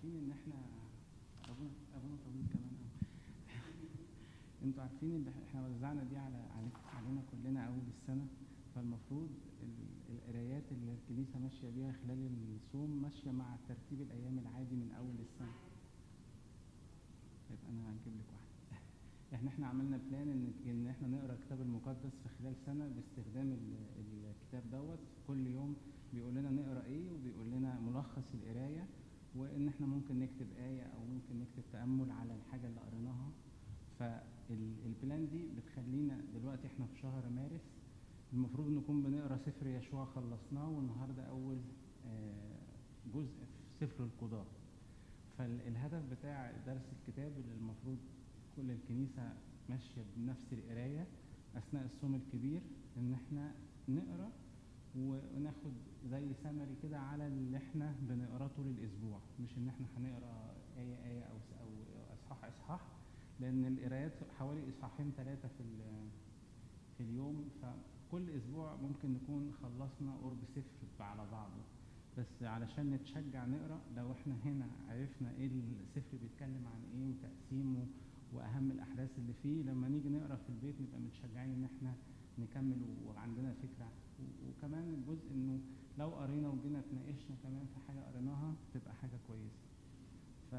عارفين ان احنا ابونا ابونا طويل كمان أوي. انتوا عارفين ان احنا وزعنا دي على عليك- علينا كلنا اول السنه فالمفروض ال- القرايات اللي الكنيسه ماشيه بيها خلال الصوم ماشيه مع ترتيب الايام العادي من اول السنه طيب انا هجيب لك واحده احنا احنا عملنا بلان ان ان احنا نقرا الكتاب المقدس في خلال سنه باستخدام ال- الكتاب دوت كل يوم بيقول لنا نقرا ايه وبيقول لنا ملخص القرايه وان احنا ممكن نكتب ايه او ممكن نكتب تامل على الحاجه اللي قريناها فالبلان دي بتخلينا دلوقتي احنا في شهر مارس المفروض نكون بنقرا سفر يشوع خلصناه والنهارده اول آه، جزء في سفر القضاء فالهدف بتاع درس الكتاب اللي المفروض كل الكنيسه ماشيه بنفس القرايه اثناء الصوم الكبير ان احنا نقرا وناخد زي سمري كده على اللي احنا بنقراه طول الاسبوع مش ان احنا هنقرا ايه ايه او او اصحاح اصحاح لان القرايات حوالي اصحاحين ثلاثه في ال- في اليوم فكل اسبوع ممكن نكون خلصنا قرب سفر على بعضه بس علشان نتشجع نقرا لو احنا هنا عرفنا ايه السفر بيتكلم عن ايه وتقسيمه واهم الاحداث اللي فيه لما نيجي نقرا في البيت نبقى متشجعين ان احنا نكمل وعندنا فكره و- وكمان الجزء انه لو قرينا وجينا اتناقشنا كمان في حاجه قريناها تبقى حاجه كويسه ف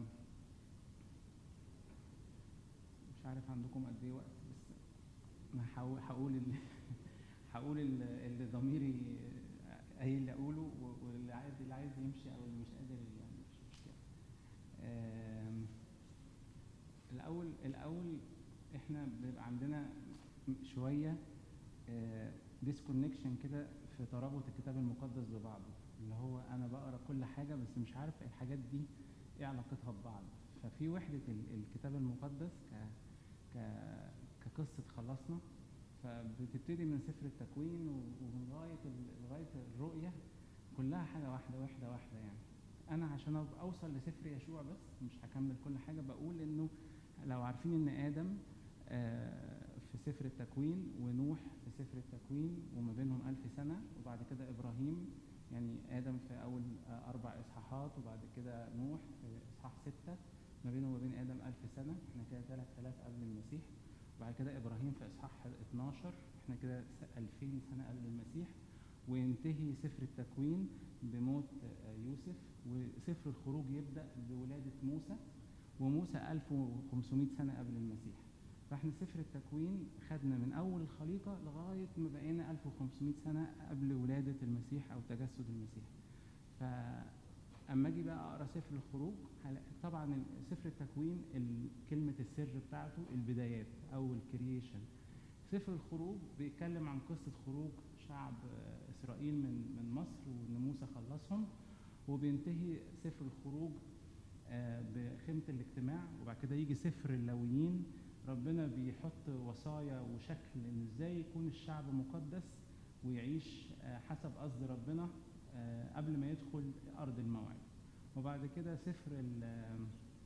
مش عارف عندكم قد ايه وقت بس انا هحاول- هقول اللي هقول اللي اللي ضميري قايل اللي اقوله و- واللي عايز اللي عايز يمشي او اللي مش قادر يعني مش مشكله آم، الاول الاول احنا بيبقى عندنا شويه ديسكونكشن كده في ترابط الكتاب المقدس ببعضه اللي هو انا بقرا كل حاجه بس مش عارف الحاجات دي ايه علاقتها ببعض ففي وحده ال- الكتاب المقدس ك ك كقصه خلصنا فبتبتدي من سفر التكوين و- ولغايه ال- لغايه الرؤيه كلها حاجه واحده واحده واحده يعني انا عشان أبقى اوصل لسفر يشوع بس مش هكمل كل حاجه بقول انه لو عارفين ان ادم آه، في سفر التكوين ونوح في سفر التكوين وما بينهم ألف سنة وبعد كده إبراهيم يعني آدم في أول آه، أربع إصحاحات وبعد كده نوح في إصحاح ستة ما بينه وما بين آدم ألف سنة إحنا كده 3000 قبل المسيح وبعد كده إبراهيم في إصحاح 12 إحنا كده س- 2000 سنة قبل المسيح وينتهي سفر التكوين بموت آه، يوسف وسفر الخروج يبدأ بولادة موسى وموسى 1500 سنة قبل المسيح فاحنا سفر التكوين خدنا من اول الخليقه لغايه ما بقينا 1500 سنه قبل ولاده المسيح او تجسد المسيح فاما اجي بقى اقرا سفر الخروج هلاقي طبعا ال- سفر التكوين ال- كلمه السر بتاعته البدايات او الكرييشن سفر الخروج بيتكلم عن قصه خروج شعب آه، اسرائيل من من مصر وان موسى خلصهم وبينتهي سفر الخروج آه، بخيمه الاجتماع وبعد كده يجي سفر اللاويين ربنا بيحط وصايا وشكل ان ازاي يكون الشعب مقدس ويعيش آه، حسب قصد ربنا آه، قبل ما يدخل ارض الموعد وبعد كده سفر ال- آه،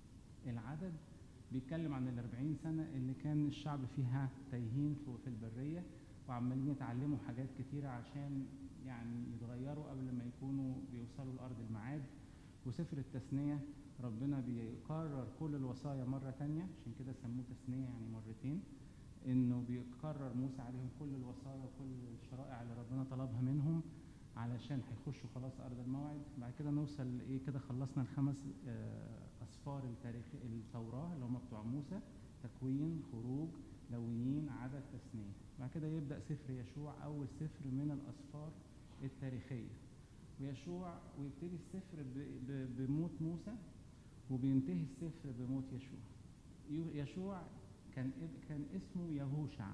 العدد بيتكلم عن الأربعين سنة اللي كان الشعب فيها تايهين في- في البرية وعمالين يتعلموا حاجات كتيرة عشان يعني يتغيروا قبل ما يكونوا بيوصلوا لأرض الميعاد وسفر التثنية ربنا بيكرر كل الوصايا مرة تانية عشان كده سموه تثنية يعني مرتين انه بيكرر موسى عليهم كل الوصايا وكل الشرائع اللي ربنا طلبها منهم علشان هيخشوا خلاص ارض الموعد بعد كده نوصل لايه كده خلصنا الخمس آه، اسفار التاريخ التوراه اللي هم بتوع موسى تكوين خروج لويين عدد تثنيه بعد كده يبدا سفر يشوع اول سفر من الاسفار التاريخيه ويشوع ويبتدي السفر ب- ب- بموت موسى وبينتهي السفر بموت يشوع يو- يشوع كان إب- كان اسمه يهوشع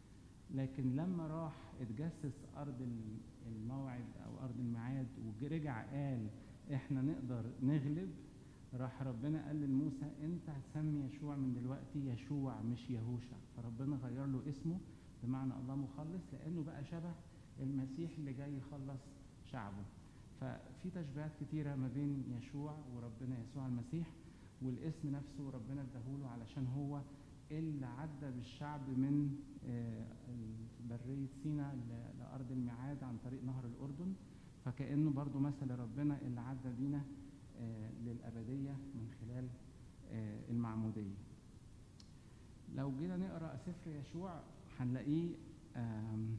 لكن لما راح اتجسس ارض ال- الموعد او ارض الميعاد ورجع قال احنا نقدر نغلب راح ربنا قال لموسى انت هتسمي يشوع من دلوقتي يشوع مش يهوشع فربنا غير له اسمه بمعنى الله مخلص لانه بقى شبه المسيح اللي جاي يخلص شعبه ففي تشبيهات كتيرة ما بين يشوع وربنا يسوع المسيح والاسم نفسه ربنا اداهوله علشان هو اللي عدى بالشعب من آه، برية سينا ل- لأرض الميعاد عن طريق نهر الأردن فكأنه برضو مثل ربنا اللي عدى بينا آه، للأبدية من خلال آه، المعمودية لو جينا نقرأ سفر يشوع هنلاقيه آم،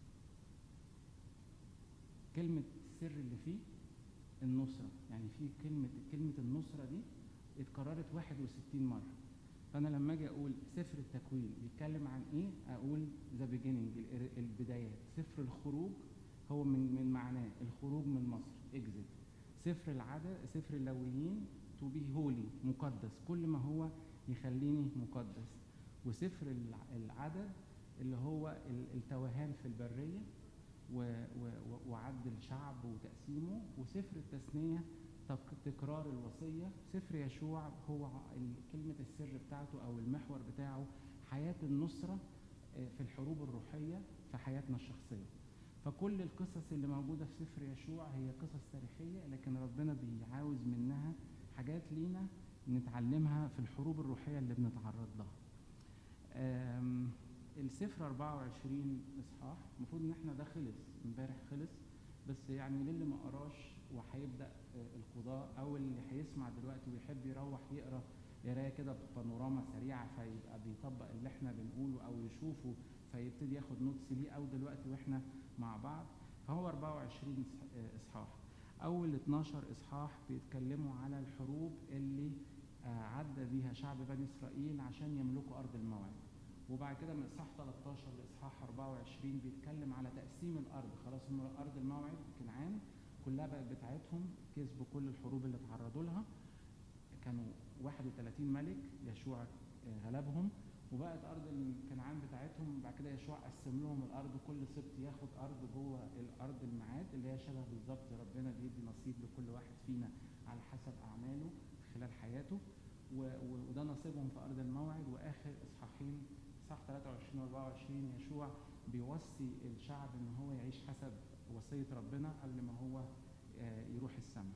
كلمة السر اللي فيه النصرة يعني في كلمة كلمة النصرة دي اتكررت 61 مرة فأنا لما أجي أقول سفر التكوين بيتكلم عن إيه أقول ذا بيجيننج البدايات سفر الخروج هو من من معناه الخروج من مصر اكزit سفر العدد سفر اللويين تو بي هولي مقدس كل ما هو يخليني مقدس وسفر الع- العدد اللي هو ال- التوهان في البرية و- و- و- وعد الشعب وتقسيمه وسفر التثنية تك- تكرار الوصية سفر يشوع هو ع- ال- كلمة السر بتاعته أو المحور بتاعه حياة النصرة آه، في الحروب الروحية في حياتنا الشخصية فكل القصص اللي موجودة في سفر يشوع هي قصص تاريخية لكن ربنا بيعاوز منها حاجات لينا نتعلمها في الحروب الروحية اللي بنتعرض لها آم، السفر 24 اصحاح المفروض ان احنا ده خلص امبارح خلص بس يعني للي ما قراش وهيبدا آه، القضاء او اللي هيسمع دلوقتي ويحب يروح يقرا قرايه كده بانوراما سريعه فيبقى بيطبق اللي احنا بنقوله او يشوفه فيبتدي ياخد نوتس ليه او دلوقتي واحنا مع بعض فهو 24 إصح- آه، اصحاح اول 12 اصحاح بيتكلموا على الحروب اللي آه، عدى بيها شعب بني اسرائيل عشان يملكوا ارض الموعد وبعد كده من اصحاح 13 لاصحاح 24 بيتكلم على تقسيم الارض خلاص هم ارض الموعد كنعان كلها بقت بتاعتهم كسبوا كل الحروب اللي تعرضوا لها كانوا 31 ملك يشوع آه، غلبهم وبقت ارض كنعان بتاعتهم بعد كده يشوع قسم لهم الارض كل سبط ياخد ارض جوه الارض الميعاد اللي هي شبه بالظبط ربنا بيدي نصيب لكل واحد فينا على حسب اعماله خلال حياته و- و- وده نصيبهم في ارض الموعد واخر اصحاحين اصحاح 23 و 24 يشوع بيوصي الشعب ان هو يعيش حسب وصيه ربنا قبل ما هو آه، يروح السماء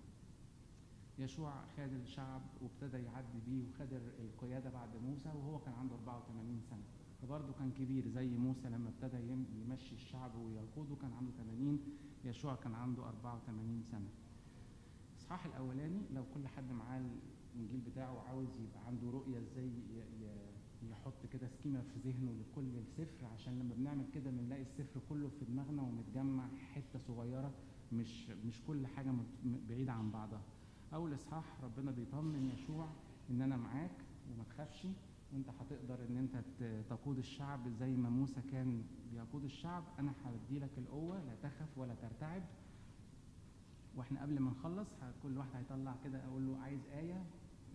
يشوع خد الشعب وابتدى يعدي بيه وخد ال- القياده بعد موسى وهو كان عنده 84 سنه فبرضه كان كبير زي موسى لما ابتدى يم- يمشي الشعب ويقوده كان عنده 80 يشوع كان عنده 84 سنه الاصحاح الاولاني لو كل حد معاه الانجيل بتاعه وعاوز يبقى عنده رؤيه ازاي ي- ي- يحط كده سكيمه في ذهنه لكل السفر عشان لما بنعمل كده بنلاقي السفر كله في دماغنا ومتجمع حته صغيره مش مش كل حاجه مت- م- بعيده عن بعضها اول اصحاح ربنا بيطمن يشوع ان انا معاك وما تخافش وانت هتقدر ان انت ت- تقود الشعب زي ما موسى كان بيقود الشعب انا هدي لك القوه لا تخف ولا ترتعب واحنا قبل ما نخلص ه- كل واحد هيطلع كده اقول له عايز ايه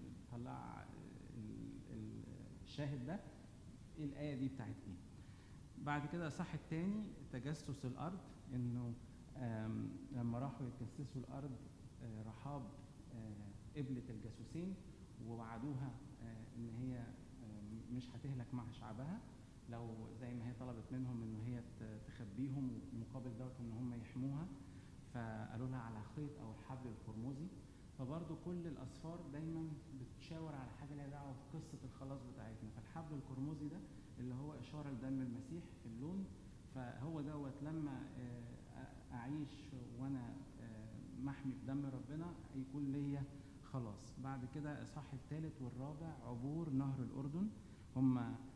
طلع ال- ال- الشاهد ده ايه الايه دي بتاعت ايه بعد كده الاصحاح الثاني تجسس الارض انه آم، لما راحوا يتجسسوا الارض آه، رحاب آه، قبلت الجاسوسين ووعدوها آه، ان هي آه، مش هتهلك مع شعبها لو زي ما هي طلبت منهم ان هي ت- تخبيهم ومقابل دوت ان هم يحموها فقالوا لها على خيط او الحبل القرمزي فبرضه كل الاسفار دايما بتشاور على حاجه ليها دعوه بقصه الخلاص بتاعتنا فالحبل القرمزي ده اللي هو اشاره لدم المسيح في اللون فهو دوت لما آه، أ- اعيش وانا آه، محمي بدم ربنا يكون ليا خلاص بعد كده الاصحاح الثالث والرابع عبور نهر الاردن هم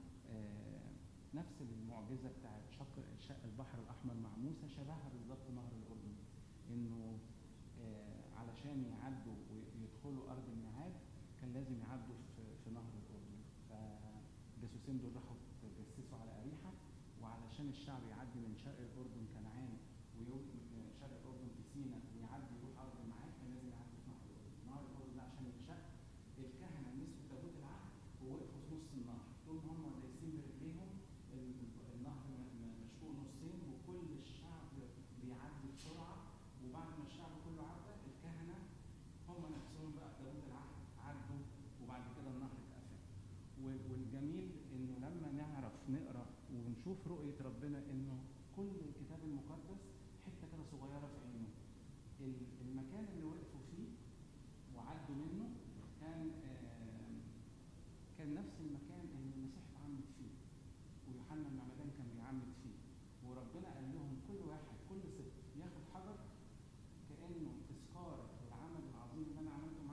آه، نفس المعجزه بتاعت شق شق البحر الاحمر مع موسى شبهها بالظبط نهر الاردن انه آه، علشان يعدوا ويدخلوا ارض الميعاد كان لازم يعدوا في, في نهر الاردن فالجاسوسين دول راحوا تجسسوا على اريحه وعلشان الشعب يعدي من شرق الاردن كنعان ويوم من شرق الاردن في سينا ويعدي يروح ارض الميعاد كان لازم يعدي في نهر الاردن نهر الاردن ده عشان يتشق الكهنه مسكوا تابوت العهد ووقفوا في نص النهر طول ما هم دايسين برجليهم ال- النهر م- م- مشقوق نصين وكل الشعب بيعدي بسرعه وبعد ما الشعب كله عدى الكهنه هم نفسهم بقى تابوت العهد عدوا وبعد كده النهر اتقفل وال- والجميل انه لما نعرف نقرا ونشوف رؤيه ربنا انه كل الكتاب المقدس حته كده صغيره في عينه ال- المكان اللي وقفوا فيه وعدوا منه كان آم، كان نفس المكان اللي المسيح اتعمد فيه ويوحنا المعمدان كان بيعمد فيه وربنا قال لهم كل واحد كل ست ياخد حجر كانه تذكار العمل العظيم اللي انا عملته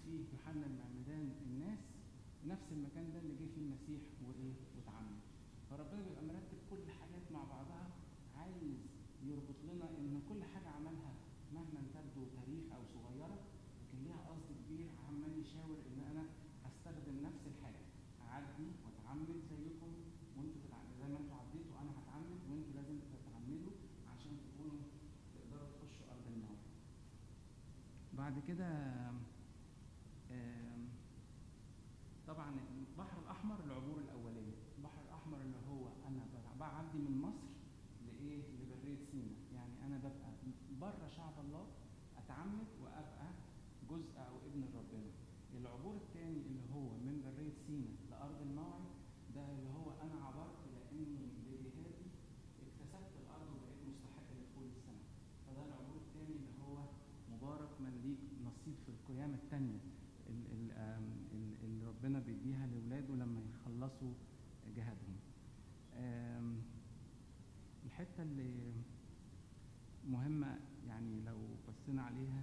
فيه يوحنا المعمدان الناس نفس المكان ده اللي جه فيه المسيح وايه واتعمد فربنا بيبقى مرتب كل الحاجات مع بعضها عايز يربط لنا ان كل حاجه عملها مهما تبدو تاريخ او صغيره لكن ليها قصد كبير عمال يشاور ان انا هستخدم نفس الحاجه اعدي واتعمد زيكم وانتوا تتعمدوا زي ما انتوا عديتوا انا هتعمد وانتوا لازم تتعمدوا عشان تكونوا تقدروا تخشوا ارض الموعد. بعد كده آم، طبعا البحر الاحمر العبور الاوليه البحر الاحمر اللي هو انا بع- بعدي من مصر لايه لبريه سيناء يعني انا ببقى بره شعب الله اتعمد وابقى جزء او ابن ربنا العبور الثاني اللي هو من بريه سيناء لارض الموعد ده اللي هو انا عبرت لاني بجهادي اكتسبت الارض وبقيت مستحق لدخول السماء فده العبور الثاني اللي هو مبارك من ليك نصيب في القيامه الثانيه اللي ربنا بيديها لاولاده لما يخلصوا جهادهم آم، الحته اللي مهمه يعني لو بصينا عليها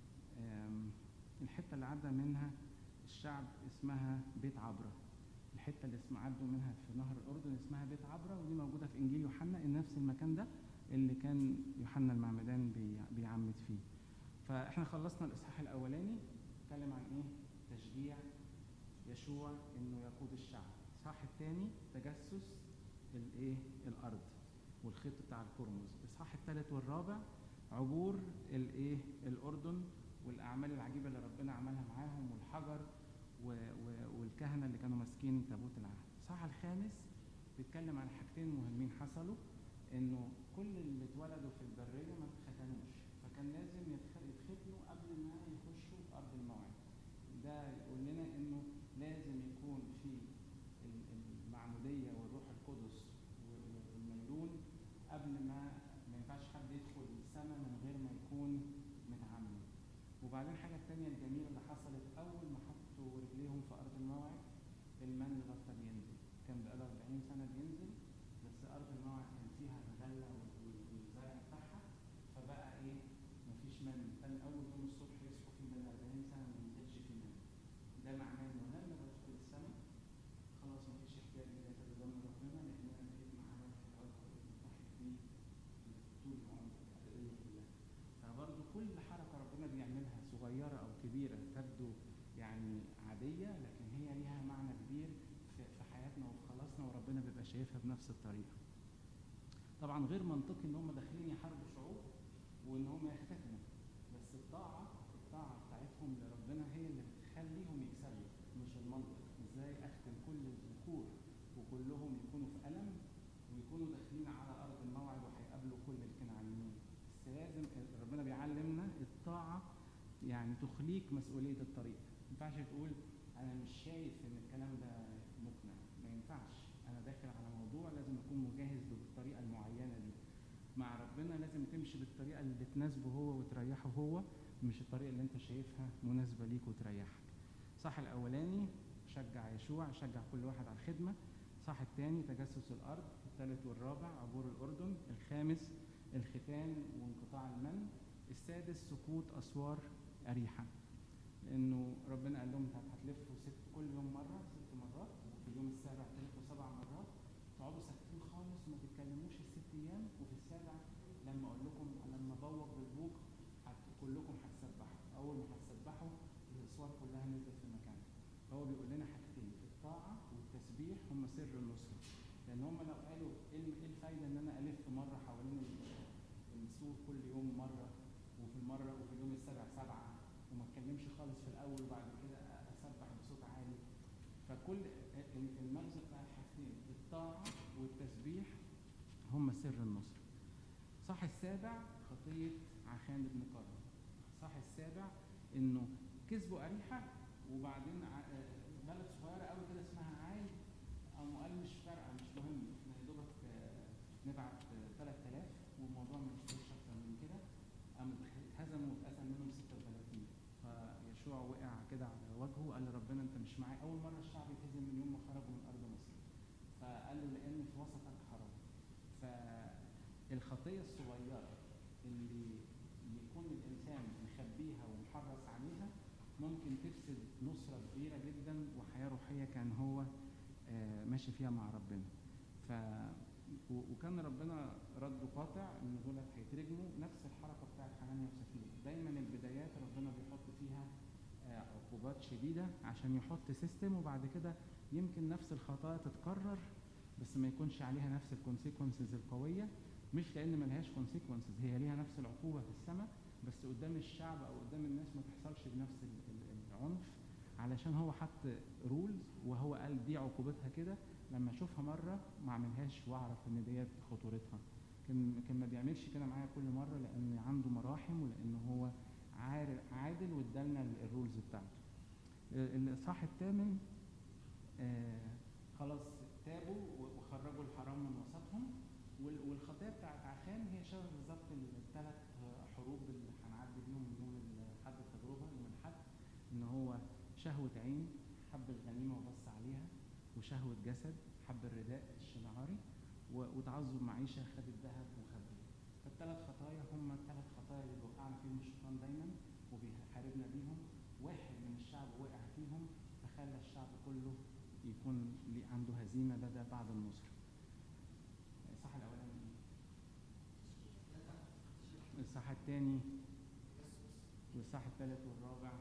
آم، الحته اللي عدى منها الشعب اسمها بيت عبره الحته اللي اسمها عدوا منها في نهر الاردن اسمها بيت عبره ودي موجوده في انجيل يوحنا نفس المكان ده اللي كان يوحنا المعمدان بي- بيعمد فيه فاحنا خلصنا الاصحاح الاولاني اتكلم عن ايه تشجيع يشوع انه يقود الشعب الاصحاح الثاني تجسس الايه الارض والخيط بتاع القرمز الاصحاح الثالث والرابع عبور الايه الاردن والاعمال العجيبه اللي ربنا عملها معاهم والحجر و و والكهنه اللي كانوا ماسكين تابوت العهد الاصحاح الخامس بيتكلم عن حاجتين مهمين حصلوا انه كل اللي اتولدوا في البريه ما اتختنوش فكان لازم يتخ- يتختنوا قبل ما يخشوا في ارض الموعد ده يقول لنا انه لازم يكون في ال- المعموديه والروح القدس و- والميلون قبل ما ما ينفعش حد يدخل السماء من غير ما يكون متعمد وبعدين الحاجه الثانيه الجميله اللي حصلت اول ما حطوا رجليهم في ارض الموعد المن بطل ينزل كان بقاله 40 سنه بينزل بس ارض الموعد كان فيها الغله وال- وال- والزرع بتاعها فبقى ايه مفيش من كان اول يوم الصبح يصحوا فيه من 40 سنه ما ينزلش فيه من ده معناه انه لما بدخل السماء خلاص مفيش احتياج ان انت تضمن ربنا لان انا بقيت معاه في الارض متحد بيه طول العمر الابديه كلها فبرضه كل حركه ربنا بيعملها صغيره او كبيره تبدو يعني عاديه لكن هي ليها معنى كبير في في حياتنا وفي خلاصنا وربنا بيبقى شايفها بنفس الطريقه. طبعا غير منطقي ان هم داخلين يحاربوا شعوب وان هم يختتموا بس الطاعه الطاعه بتاعتهم لربنا هي اللي بتخليهم يكسبوا مش المنطق ازاي اختم كل الذكور وكلهم يكونوا في الم ويكونوا داخلين على ارض الموعد وهيقابلوا كل الكنعانيين بس لازم ربنا بيعلمنا الطاعه يعني تخليك مسؤوليه الطريق ما ينفعش تقول انا مش شايف ان الكلام ده مقنع ما ينفعش انا داخل على موضوع لازم اكون مجهز له بالطريقه المعينه دي مع ربنا لازم تمشي بالطريقه اللي تناسبه هو وتريحه هو مش الطريقه اللي انت شايفها مناسبه ليك وتريحك صح الاولاني شجع يشوع شجع كل واحد على الخدمه صح الثاني تجسس الارض الثالث والرابع عبور الاردن الخامس الختان وانقطاع المن السادس سقوط اسوار اريحه لانه ربنا قال لهم هت- هتلفوا ست كل يوم مره ست مرات وفي اليوم السابع تلفوا سبع مرات تقعدوا ساكتين خالص وما تتكلموش الست ايام وفي السابع لما اقول لكم لما بوق بالبوق هت- كلكم هتسبحوا اول ما هتسبحوا الاسوار كلها نزلت في مكانها فهو بيقول لنا حاجتين الطاعه والتسبيح هم سر النصره لان هم لو قالوا ايه الم- إيه الفايده ان انا الف مره حوالين ال- السور كل يوم مره وفي المره وفي اليوم السابع سبعه وما اتكلمش خالص في الاول وبعد كده اسبح بصوت عالي فكل ال- المغزى بتاع الحاجتين الطاعه والتسبيح هم سر النصر صح السابع خطيه عخان بن قرن صح السابع انه كسبوا اريحه وبعدين ع- بلد صغيره قوي كده اسمها عاي قاموا قال مش فارقه مش مهم احنا يا دوبك آه، نبعت آه، 3000 والموضوع ما يشتغلش اكتر من كده قام اتهزموا واتقسم منهم 36 فيشوع وقع كده على وجهه وقال لربنا انت مش معايا اول مره الشعب يتهزم من يوم ما خرجوا من ارض مصر فقال له لان في وسطك حرام فالخطيه الصغيره اللي يكون الانسان مخبيها ومحرص عليها ممكن تفسد نصرة كبيرة جدا وحياة روحية كان هو آه، ماشي فيها مع ربنا ف و- وكان ربنا رده قاطع ان دول هيترجموا نفس الحركه بتاعت حنانيا وسفينه دايما البدايات ربنا بيحط فيها آه، عقوبات شديده عشان يحط سيستم وبعد كده يمكن نفس الخطايا تتكرر بس ما يكونش عليها نفس الكونسيكونسز القويه مش لان ملهاش كونسيكونسز هي ليها نفس العقوبه في السماء بس قدام الشعب او قدام الناس ما تحصلش بنفس ال- ال- العنف علشان هو حط رولز وهو قال دي عقوبتها كده لما اشوفها مره ما اعملهاش واعرف ان ديت خطورتها كان كان ما بيعملش كده معايا كل مره لان عنده مراحم ولان هو عار- عادل وادالنا ال- الرولز بتاعته ال- الاصحاح الثامن آه خلاص تابوا و- وخرجوا الحرام من وسطهم وال- والخطيه بتاعت عخان هي شبه بالظبط الثلاث حروب اللي هنعدي بيهم يوم ال- حد التجربه يوم الحد ان هو شهوه عين حب الغنيمه وبص عليها وشهوه جسد حب الرداء الشنعاري و- وتعظم معيشه خد الذهب وخبيه فالثلاث خطايا هم الثلاث خطايا اللي بيوقعنا فيهم الشيطان دايما وبيحاربنا بيهم واحد من الشعب وقع فيهم فخلى الشعب كله يكون ليه عنده هزيمه ده ده بعد النصر الصح الاولاني ايه الصح الثاني والصح الثالث والرابع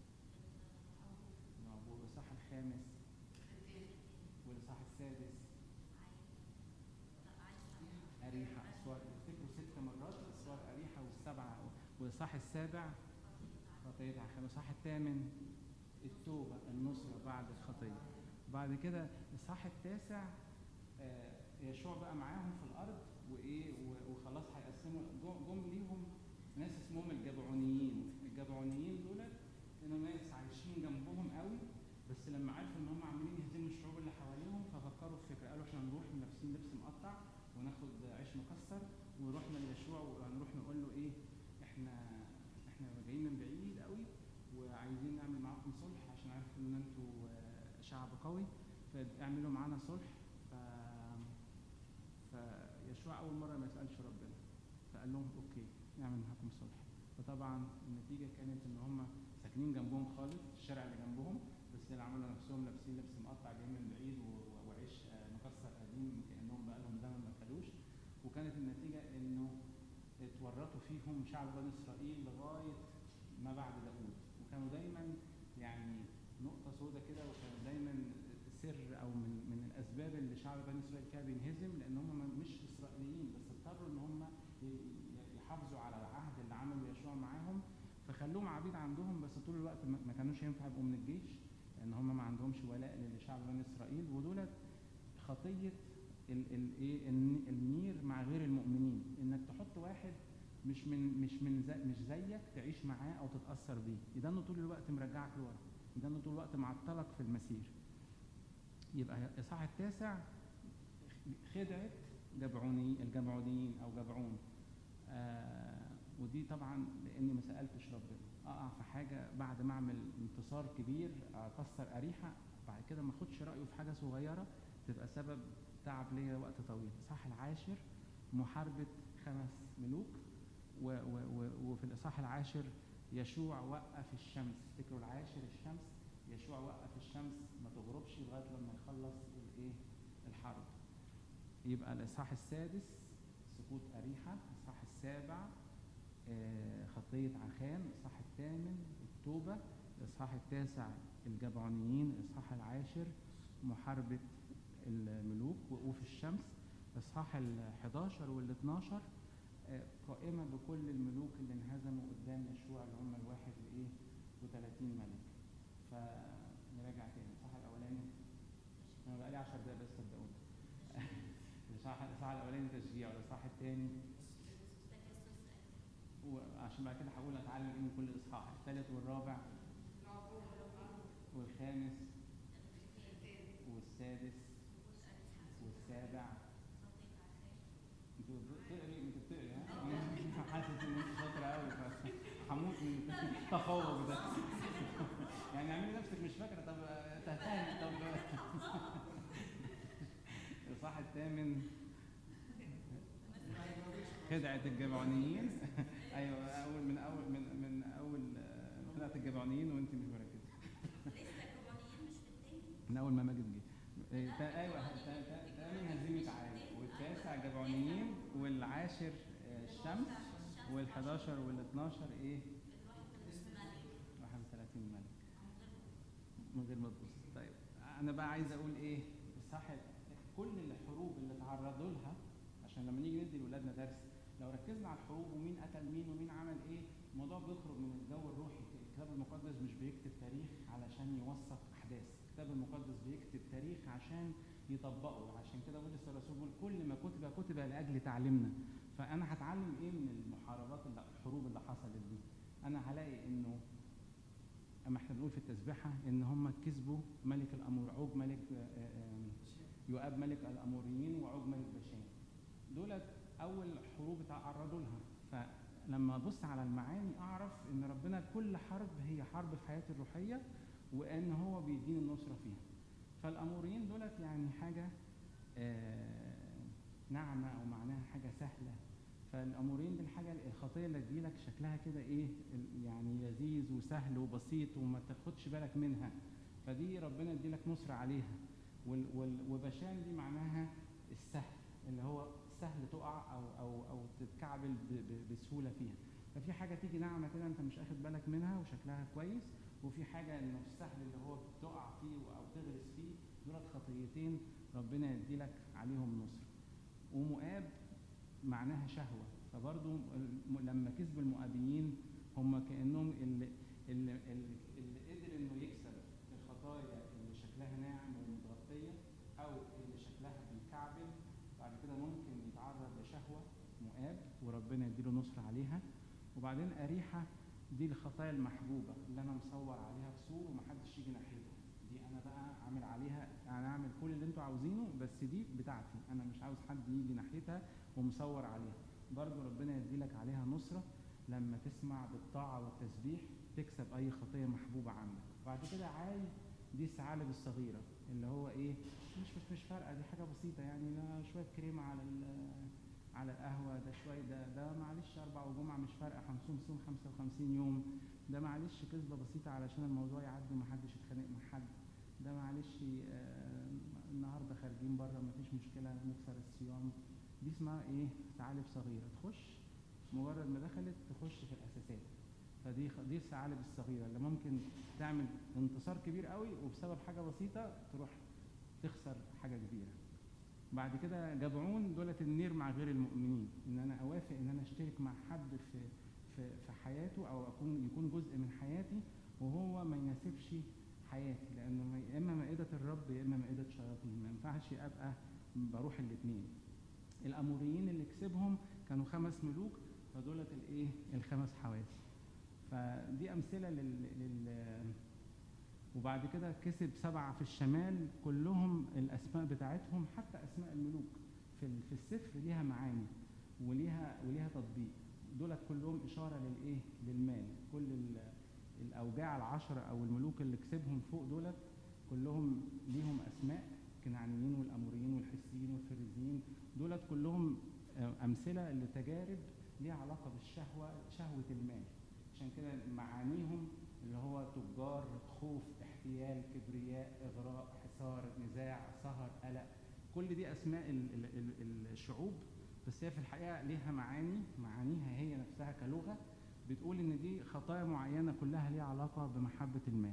العبور والصح الخامس والصح السادس أريحة أسوار تفتكروا ست مرات أسوار أريحة والسبعة والصح السابع خطية عخان والصح الثامن التوبة النصرة بعد الخطية بعد كده الصح التاسع آه، يشوع بقى معاهم في الأرض وإيه و- وخلاص هيقسموا جم- جم ليهم ناس اسمهم الجبعونيين الجبعونيين دول كانوا ناس عايشين جنبهم قوي بس لما عرفوا ان هم عاملين يهزموا الشعوب اللي حواليهم ففكروا في فكره قالوا احنا نروح لابسين لبس مقطع وناخد عيش مكسر ورحنا ليشوع وهنروح نقول له ايه احنا احنا جايين من بعيد قوي وعايزين نعمل معاكم صلح عشان عارف ان انتوا آه، شعب قوي فاعملوا معانا صلح ف فيشوع اول مره ما يسالش ربنا فقال لهم اوكي نعمل معاكم صلح فطبعا النتيجه كانت ان هم ساكنين جنبهم خالص الشارع اللي جنبهم بس اللي عملوا نفسهم لابسين لبس مقطع جايين من بعيد و- وعيش آه، مكسر قديم كانهم بقالهم زمن ما كلوش وكانت النتيجه انه اتورطوا فيهم شعب بني اسرائيل لغايه ما بعد داوود وكانوا دايما يعني نقطه سوداء كده وكانوا دايما سر او من من الاسباب اللي شعب بني اسرائيل كان بينهزم لان هم ما- مش اسرائيليين بس اضطروا ان هم ي- يحافظوا على العهد اللي عمله يشوع معاهم فخلوهم عبيد عندهم بس طول الوقت ما ما كانوش ينفع يبقوا من الجيش لان هم ما عندهمش ولاء لشعب بني اسرائيل ودولت خطيه ال- ال- ايه الن- النير مع غير المؤمنين انك تحط واحد مش من مش من زي مش زيك تعيش معاه او تتاثر بيه يبقى انه طول الوقت مرجعك لورا يبقى انه طول الوقت معطلك في المسير يبقى الاصحاح التاسع خدعه جبعوني الجبعونيين او جبعون آه ودي طبعا لاني ما سالتش ربنا اقع في حاجه بعد ما اعمل انتصار كبير اكسر اريحه بعد كده ما اخدش رايه في حاجه صغيره تبقى سبب تعب ليا وقت طويل الاصحاح العاشر محاربه خمس ملوك و و و وفي الاصحاح العاشر يشوع وقف الشمس افتكروا العاشر الشمس يشوع وقف الشمس ما تغربش لغايه لما يخلص الايه الحرب يبقى الاصحاح السادس سقوط اريحه الاصحاح السابع آه، خطيه عخان الاصحاح الثامن التوبه الاصحاح التاسع الجبعونيين الاصحاح العاشر محاربه الملوك وقوف الشمس الاصحاح ال 11 وال 12 آه، قائمه بكل الملوك اللي انهزموا قدام يشوع اللي هم الواحد وايه و30 ملك فنراجع تاني الصح الاولاني انا بقالي 10 دقايق بس صدقوني الصح الصح الاولاني تشجيع والاصحاح الثاني وعشان بعد كده هقول اتعلم ايه من كل اصحاح الثالث والرابع والخامس والسادس والسابع انتوا بتقري انت بتقري ها؟ حاسس ان انت شاطره قوي هموت من التفوق ده يعني اعملي نفسك مش فاكره طب تهتهي طب الصح الثامن خدعة الجبعونيين ايوه اول من اول من من اول آه، خدعة الجبعونيين وانت مش مركزة من اول ما ماجد جه إيه، تا- ايوه تا- تا- تاني هزيمه عاد والتاسع جبعونيين والعاشر آه، الشمس وال11 وال12 ايه 31 ملك من غير ما تبص طيب انا بقى عايز اقول ايه صح كل الحروب اللي تعرضوا لها عشان لما نيجي ندي لاولادنا درس لو ركزنا على الحروب ومين قتل مين ومين عمل ايه الموضوع بيخرج من الجو الروحي الكتاب المقدس مش بيكتب تاريخ علشان يوثق احداث الكتاب المقدس بيكتب تاريخ عشان يطبقه عشان كده بولس الرسول بيقول كل ما كتب كتب لاجل تعليمنا فانا هتعلم ايه من المحاربات اللي الحروب اللي حصلت دي انا هلاقي انه اما احنا بنقول في التسبيحه ان هم كسبوا ملك الامور عوج ملك آه، آه، يؤاب ملك الاموريين وعوج ملك بشان دولت اول حروب تعرضوا لها فلما ابص على المعاني اعرف ان ربنا كل حرب هي حرب في حياتي الروحيه وان هو بيديني النصره فيها فالاموريين دولت يعني حاجه آه، ناعمه او معناها حاجه سهله فالامورين دي الحاجه الخطيه اللي تجيلك شكلها كده ايه ال- يعني لذيذ وسهل وبسيط وما تاخدش بالك منها فدي ربنا يديلك نصر عليها وال وال وبشان دي معناها السهل اللي هو سهل تقع او او او تتكعبل ب- ب- بسهوله فيها ففي حاجه تيجي ناعمه كده انت مش اخد بالك منها وشكلها كويس وفي حاجه انه السهل اللي هو بتقع فيه او تغرس فيه دولت خطيتين ربنا يديلك عليهم نصر ومؤاب معناها شهوة فبرضو الم- لما كسب المؤابيين هم كأنهم اللي, اللي, اللي, اللي قدر انه يكسب الخطايا اللي شكلها ناعم ومتغطية او اللي شكلها بيكعبل بعد كده ممكن يتعرض لشهوة مؤاب وربنا يديله نصر عليها وبعدين أريحة دي الخطايا المحبوبة اللي أنا مصور عليها بسور ومحدش يجي ناحيتها دي أنا بقى عامل عليها أنا أعمل كل اللي أنتوا عاوزينه بس دي بتاعتي أنا مش عاوز حد يجي ناحيتها ومصور عليها برضو ربنا يديلك عليها نصرة لما تسمع بالطاعة والتسبيح تكسب أي خطية محبوبة عندك بعد كده عاي دي الثعالب الصغيرة اللي هو إيه مش مش مش فارقة دي حاجة بسيطة يعني لا شوية كريمة على ال- على القهوة ده شوية ده ده معلش أربع وجمعة مش فارقة هنصوم صوم 55 يوم ده معلش كذبة بسيطة علشان الموضوع يعدي ومحدش يتخانق مع حد ده معلش آه، النهارده خارجين بره مفيش مشكلة نكسر الصيام دي اسمها ايه ثعالب صغيرة تخش مجرد ما دخلت تخش في الأساسات فدي خ- دي الثعالب الصغيرة اللي ممكن تعمل انتصار كبير قوي وبسبب حاجة بسيطة تروح تخسر حاجة كبيرة بعد كده جبعون دولة النير مع غير المؤمنين ان انا اوافق ان انا اشترك مع حد في في في حياته او اكون يكون جزء من حياتي وهو ما يناسبش حياتي لانه ما- يا اما مائدة الرب يا اما مائدة شياطين ما ينفعش ابقى بروح الاثنين الاموريين اللي كسبهم كانوا خمس ملوك فدولت الايه الخمس حواس فدي امثله لل, لل وبعد كده كسب سبعه في الشمال كلهم الاسماء بتاعتهم حتى اسماء الملوك في ال- في السفر ليها معاني وليها وليها تطبيق دولت كلهم اشاره للايه للمال كل ال- الاوجاع العشره او الملوك اللي كسبهم فوق دولت كلهم ليهم اسماء كنعانيين والاموريين والحسيين والفريزيين دولت كلهم آه، امثله لتجارب ليها علاقه بالشهوه شهوه المال عشان كده معانيهم اللي هو تجار خوف احتيال كبرياء اغراء حصار نزاع سهر قلق كل دي اسماء ال- ال- ال- الشعوب بس هي في الحقيقه ليها معاني معانيها هي نفسها كلغه بتقول ان دي خطايا معينه كلها ليها علاقه بمحبه المال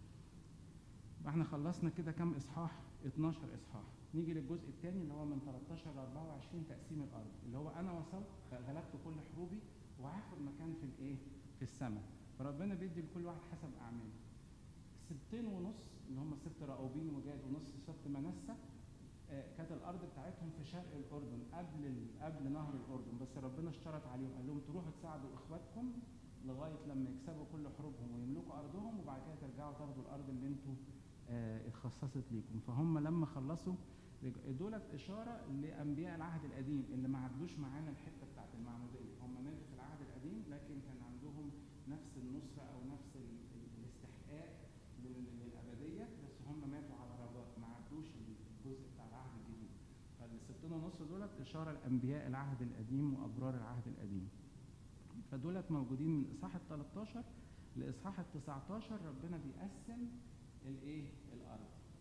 احنا خلصنا كده كام اصحاح 12 اصحاح نيجي للجزء الثاني اللي هو من 13 ل 24 تقسيم الارض اللي هو انا وصلت غلبت كل حروبي وهاخد مكان في الايه في السماء فربنا بيدي لكل واحد حسب اعماله سبتين ونص اللي هم سبت راؤوبين وجاد ونص سبت منسى آه، كانت الارض بتاعتهم في شرق الاردن قبل ال- قبل نهر الاردن بس ربنا اشترط عليهم قال لهم تروحوا تساعدوا اخواتكم لغايه لما يكسبوا كل حروبهم ويملكوا ارضهم وبعد كده ترجعوا تاخدوا الارض اللي انتوا آه، اتخصصت ليكم فهم لما خلصوا رج- دولت اشاره لانبياء العهد القديم اللي ما عدوش معانا الحته بتاعت المعموديه هم ماتوا في العهد القديم لكن كان عندهم نفس النصره او نفس ال- ال- الاستحقاق لل- للابديه بس هم ماتوا على رجاء ما عدوش الجزء بتاع العهد الجديد فالستين ونص دولت اشاره لانبياء العهد القديم وابرار العهد القديم فدولت موجودين من اصحاح ال 13 لاصحاح ال 19 ربنا بيقسم الايه الارض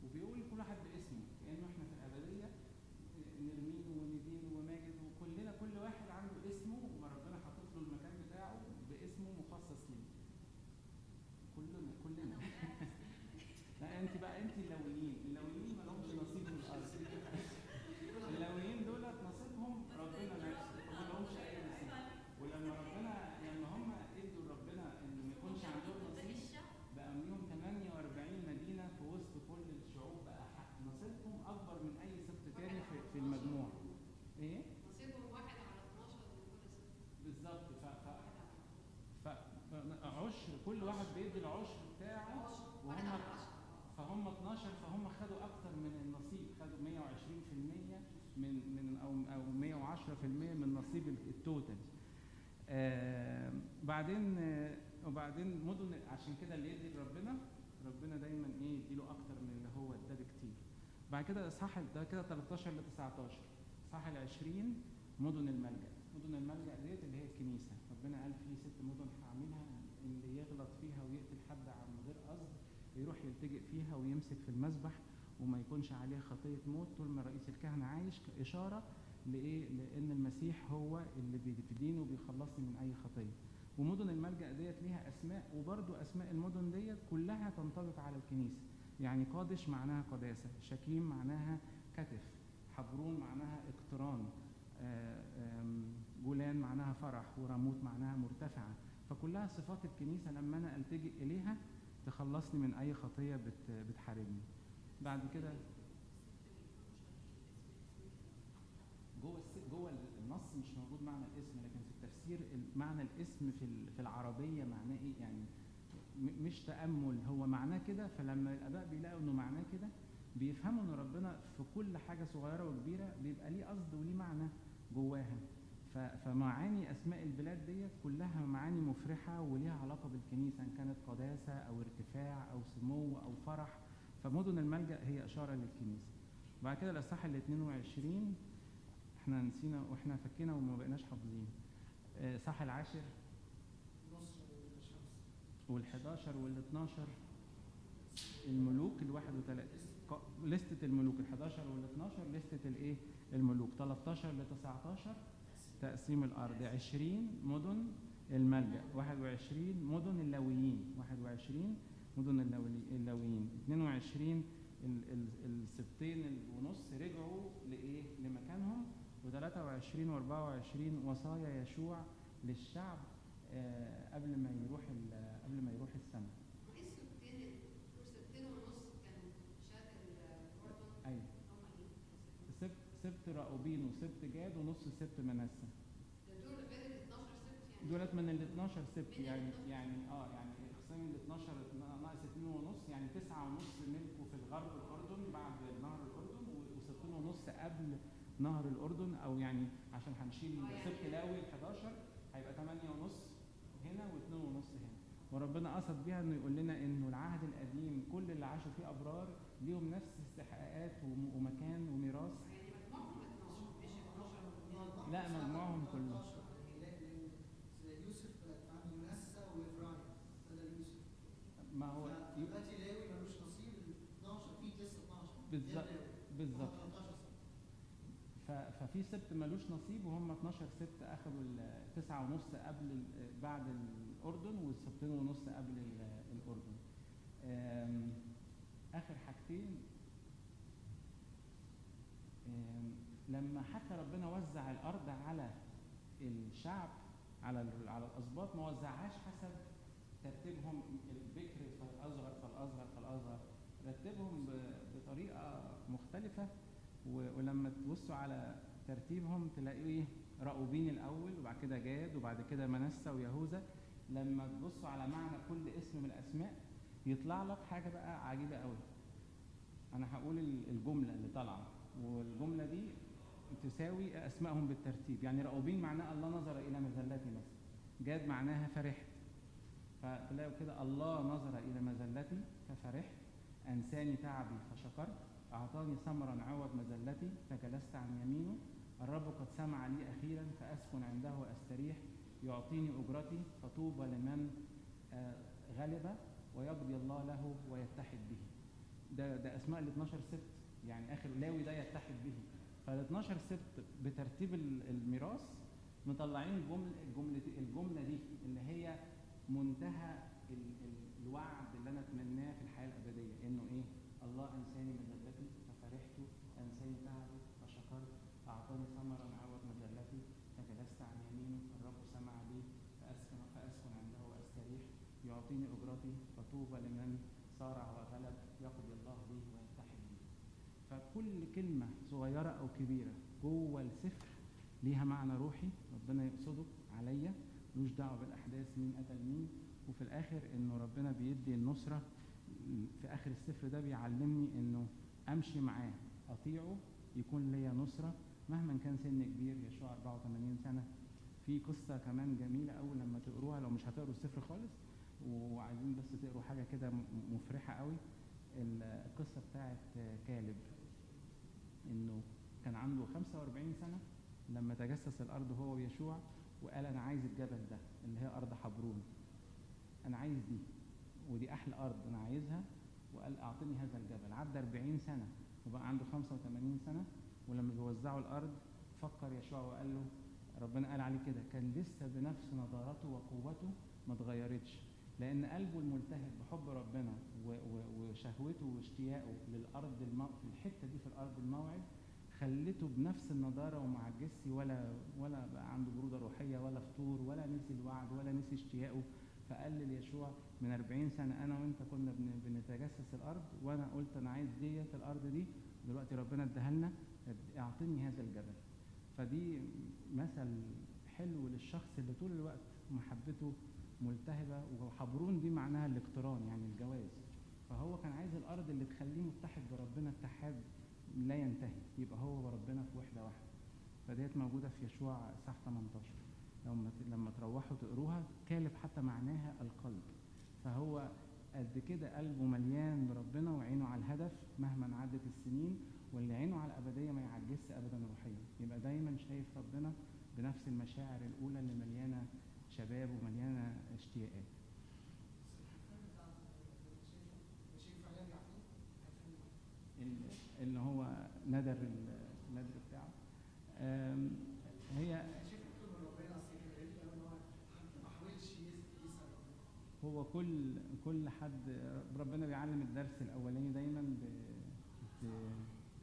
وبيقول كل واحد باسمه كانه احنا في الابديه نرمين وندين وماجد وكلنا كل واحد عنده اسمه وما ربنا حاطط له المكان بتاعه باسمه مخصص ليه كلنا كلنا لا انت بقى انت اللويين اللويين ما لهمش نصيب من الارض اللويين دولت نصيبهم ربنا نفسه ما لهمش اي نصيب ولما ربنا لما هم ادوا لربنا ان ما يكونش عندهم نصيب بقى ليهم 48 مدينه في وسط كل الشعوب بقى حق نصيبهم اكبر من اي سبت تاني في, في المجموع ايه نصيبهم واحد على 12 من كل سنة بالظبط ف ف واحد على ف عشر كل واحد بيدي العشر بتاعه 12 واحد وهم على 10 فهم 12 فهم خدوا اكتر من النصيب خدوا 120% من من او او 110% من نصيب ال- التوتال آه بعدين آه وبعدين مدن عشان كده اللي يدي لربنا ربنا دايما ايه يديله اكتر من اللي هو اداه بكتير بعد كده اصحاح ده كده 13 ل 19 اصحاح ال 20 مدن الملجا مدن الملجا ديت اللي هي الكنيسه ربنا قال في ست مدن هعملها اللي يغلط فيها ويقتل حد عن غير قصد يروح يلتجئ فيها ويمسك في المذبح وما يكونش عليه خطيه موت طول ما رئيس الكهنه عايش كاشاره لايه لان المسيح هو اللي بيديني وبيخلصني من اي خطيه ومدن الملجا ديت ليها اسماء وبرضو اسماء المدن ديت كلها تنطبق على الكنيسه يعني قادش معناها قداسه شكيم معناها كتف حبرون معناها اقتران آه، آم، جولان معناها فرح وراموت معناها مرتفعه فكلها صفات الكنيسه لما انا التجئ اليها تخلصني من اي خطيه بت بتحاربني بعد كده جوه الس- جوه النص مش موجود معنى الاسم لكن في التفسير ال- معنى الاسم في ال- في العربيه معناه ايه يعني م- مش تامل هو معناه كده فلما الاباء بيلاقوا انه معناه كده بيفهموا ان ربنا في كل حاجه صغيره وكبيره بيبقى ليه قصد وليه معنى جواها ف- فمعاني اسماء البلاد ديت كلها معاني مفرحه وليها علاقه بالكنيسه ان كانت قداسه او ارتفاع او سمو او فرح فمدن الملجا هي اشاره للكنيسه بعد كده الاصحاح ال 22 احنا نسينا واحنا فكينا وما بقيناش حافظين آه، صح العاشر وال11 وال12 الملوك الواحد وثلاثة لستة الملوك ال11 وال12 لستة الايه الملوك 13 ل 19 تقسيم الارض 20 مدن الملجأ 21 مدن اللويين 21 مدن اللوي- اللويين 22 ال- ال- السبتين ونص رجعوا لايه لمكانهم و23 و24 وصايا يشوع للشعب آه، قبل ما يروح ال- قبل ما يروح السماء ايه السبتين دول سبتين ونص كان شرق الاردن ايوه هم ايه؟ سبت سبت راؤوبين وسبت جاد ونص سبت منسى ده دول غير ال 12 سبت يعني دولت من ال 12 سبت من ال يعني 12. يعني اه يعني اقسام ال 12 ناقص 2 ونص يعني 9 ونص ملكوا في الغرب الاردن بعد نهر الاردن و6 ونص قبل نهر الاردن او يعني عشان هنشيل آه، يعني- سبت لاوي ال 11 هيبقى 8 ونص هنا و2 ونص هنا وربنا قصد بيها انه يقول لنا انه العهد القديم كل اللي عاشوا فيه ابرار ليهم نفس استحقاقات وم- ومكان وميراث يعني مجموعهم 12 مش 12 لا مجموعهم كلهم يوسف عن منسى وإفرايم بدل يوسف ما هو يبقى دلوقتي لاوي ملوش نصيب 12 في لسه 12 بالظبط بالظبط 13 سنة ف- ففي سبت ملوش نصيب وهم 12 سبت اخذوا التسعة ونص قبل ال- بعد الاردن والسبتين ونص قبل ال- الاردن آم، اخر حاجتين آم، لما حتى ربنا وزع الارض على الشعب على ال- على الاسباط ما وزعهاش حسب ترتيبهم البكر فالاصغر فالاصغر فالاصغر رتبهم ب- بطريقه مختلفه و- ولما تبصوا على ترتيبهم تلاقوا ايه راؤوبين الاول وبعد كده جاد وبعد كده منسى ويهوذا لما تبصوا على معنى كل اسم من الاسماء يطلع لك حاجه بقى عجيبه قوي انا هقول ال- الجمله اللي طالعه والجمله دي تساوي اسمائهم بالترتيب يعني راؤوبين معناه الله نظر الى مذلتي مثلا جاد معناها فرحت فتلاقوا كده الله نظر الى مذلتي ففرحت انساني تعبي فشكرت أعطاني ثمرا عوض مذلتي فجلست عن يمينه الرب قد سمع لي أخيرا فأسكن عنده وأستريح يعطيني أجرتي فطوبى لمن آه، غلب ويقضي الله له ويتحد به ده ده اسماء ال 12 سبت يعني اخر لاوي ده يتحد به فال 12 سبت بترتيب ال- الميراث مطلعين الجمله الجمله الجمله دي اللي هي منتهى ال- ال- الوعد اللي انا اتمناه في الحياه الابديه انه ايه؟ الله انساني مذلتي ففرحت انساني تعبي فشكرت اعطاني ثمرا عوض مذلتي فجلست عن يمينه الرب سمع لي فاسكن فاسكن عنده واستريح يعطيني اجرتي فطوبى لمن صارع وغلب يقضي الله به ويتحد به فكل كلمه صغيره او كبيره جوه السفر ليها معنى روحي ربنا يقصده عليا ملوش دعوه بالاحداث مين قتل مين وفي الاخر انه ربنا بيدي النصره في اخر السفر ده بيعلمني انه امشي معاه اطيعه يكون ليا نصره مهما كان سن كبير يشوع 84 سنه في قصه كمان جميله قوي لما تقروها لو مش هتقروا السفر خالص وعايزين بس تقروا حاجه كده م- مفرحه قوي القصه بتاعت كالب انه كان عنده 45 سنه لما تجسس الارض هو ويشوع وقال انا عايز الجبل ده اللي هي ارض حبرون انا عايز دي ودي احلى ارض انا عايزها وقال اعطني هذا الجبل عدى 40 سنه وبقى عنده 85 سنه ولما بيوزعوا الارض فكر يشوع وقال له ربنا قال عليه كده كان لسه بنفس نضارته وقوته ما اتغيرتش لان قلبه الملتهب بحب ربنا و- و- وشهوته واشتياقه للارض المو... في الحته دي في الارض الموعد خلته بنفس النضاره وما عجزش ولا ولا بقى عنده بروده روحيه ولا فطور ولا نسي الوعد ولا نسي اشتياقه فقال ليشوع من 40 سنه انا وانت كنا بن- بنتجسس الارض وانا قلت انا عايز ديت الارض دي دلوقتي ربنا اداها لنا اعطني هذا الجبل فدي مثل حلو للشخص اللي طول الوقت محبته ملتهبه وحبرون دي معناها الاقتران يعني الجواز فهو كان عايز الارض اللي تخليه متحد بربنا اتحاد لا ينتهي يبقى هو وربنا في وحده واحده فديت موجوده في يشوع صح 18 لما ت- لما تروحوا تقروها كالب حتى معناها القلب فهو قد كده قلبه مليان بربنا وعينه على الهدف مهما عدت السنين واللي عينه على الابديه ما يعجزش ابدا روحيا يبقى دايما شايف ربنا بنفس المشاعر الاولى اللي مليانه شباب ومليانه اشتياقات ال- اللي هو ندر ال- الندر بتاعه آم، هي هو كل كل حد ربنا بيعلم الدرس الاولاني دايما ب ب-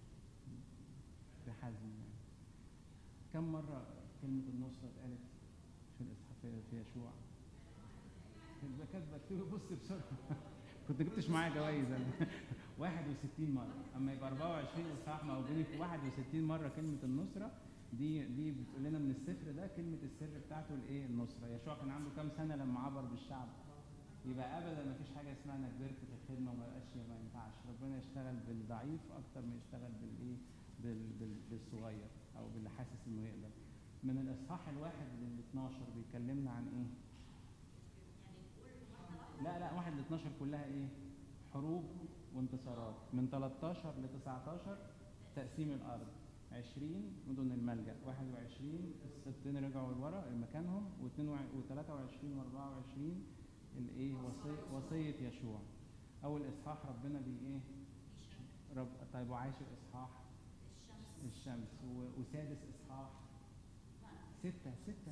بحزم يعني كم مره كلمه النصره اتقالت في الإصحاح في في يشوع كاتبه كاتبه اكتبي بص بسرعه كنت جبتش معايا جوائز انا 61 مره اما يبقى 24 اصحاح موجودين في 61 مره كلمه النصره دي دي بتقول لنا من السفر ده كلمه السر بتاعته الايه النصره يشوع كان عنده كام سنه لما عبر بالشعب يبقى ابدا ما فيش حاجه اسمها انا كبرت في الخدمه وما بقاش ما ينفعش ربنا يشتغل بالضعيف اكتر ما يشتغل بالايه بال بال بالصغير او باللي حاسس انه يقدر من الاصحاح الواحد لل 12 بيكلمنا عن ايه لا لا واحد ل 12 كلها ايه حروب وانتصارات من 13 ل 19 تقسيم الارض 20 مدن الملجا 21 السبتين رجعوا لورا لمكانهم و23 و24 الايه وصيه وصيه يشوع اول اصحاح ربنا بي ايه رب طيب وعاشر اصحاح الشمس و- وسادس اصحاح ستة ستة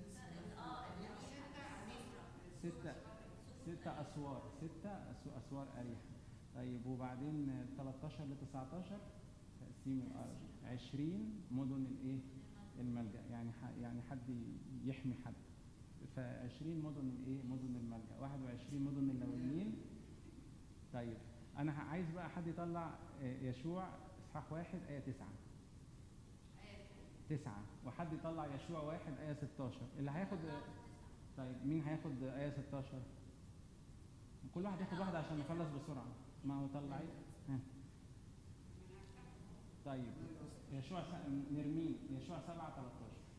ستة ستة أسوار ستة أسو- أسوار أريحة طيب وبعدين 13 ل 19 تقسيم الأرض 20 مدن الإيه؟ الملجأ يعني ح- يعني حد يحمي حد ف 20 مدن الإيه؟ مدن الملجأ 21 مدن اللويين طيب أنا ه- عايز بقى حد يطلع آه، يشوع إصحاح واحد آية 9 تسعة وحد يطلع يشوع واحد آية 16 اللي هياخد طيب مين هياخد آية 16 كل واحد ياخد واحدة عشان نخلص بسرعة ما هو طلعي ها. طيب يشوع س... نرمين يشوع 7 13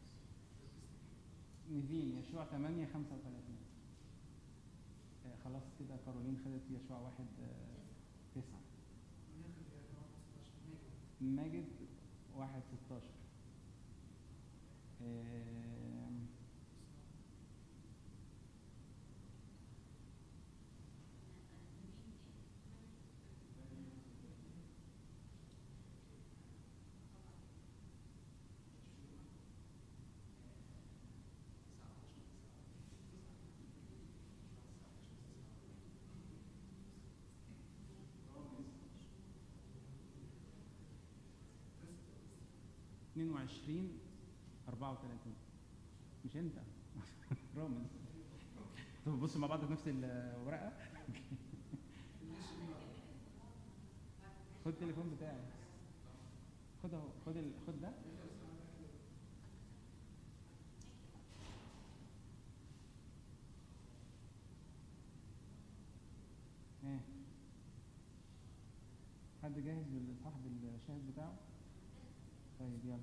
نيفين يشوع 8 35 آه خلاص كده كارولين خدت يشوع واحد آه تسعة ماجد واحد 16 آم، 22 34 مش انت رامز طب بصوا مع بعض في نفس الورقه خد التليفون بتاعي خد اهو خد ال... خد ده ايه حد جاهز بالصاحب الشاهد بتاعه طيب يلا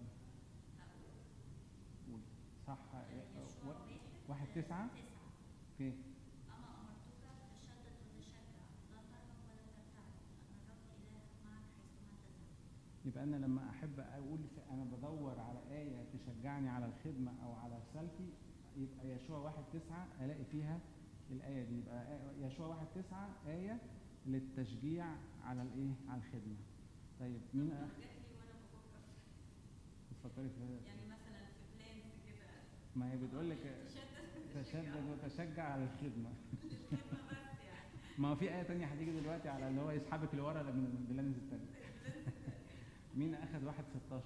قول صح إيه، و- واحد تسعة في أما أمرتك تشدد وتشجع لا تهرب ولا ترتعد أن الرب إلهك معك حيثما تذهب يبقى انا لما احب اقول في- انا بدور على ايه تشجعني على الخدمه او على رسالتي يبقى يشوع واحد تسعة الاقي فيها الايه دي يبقى آية- يشوع واحد تسعة ايه للتشجيع على الايه على الخدمه طيب مين أخ... جات لي وأنا بفكر اتفضلي في يعني مثلا في بلانز كده ما هي بتقول لك تشدد تشدد وتشجع على الخدمه الكلمة بس يعني ما هو في آية تانية هتيجي دلوقتي على اللي هو يسحبك لورا من البلانز التانية. مين أخذ واحد 16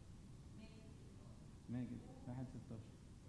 ماجد واحد 16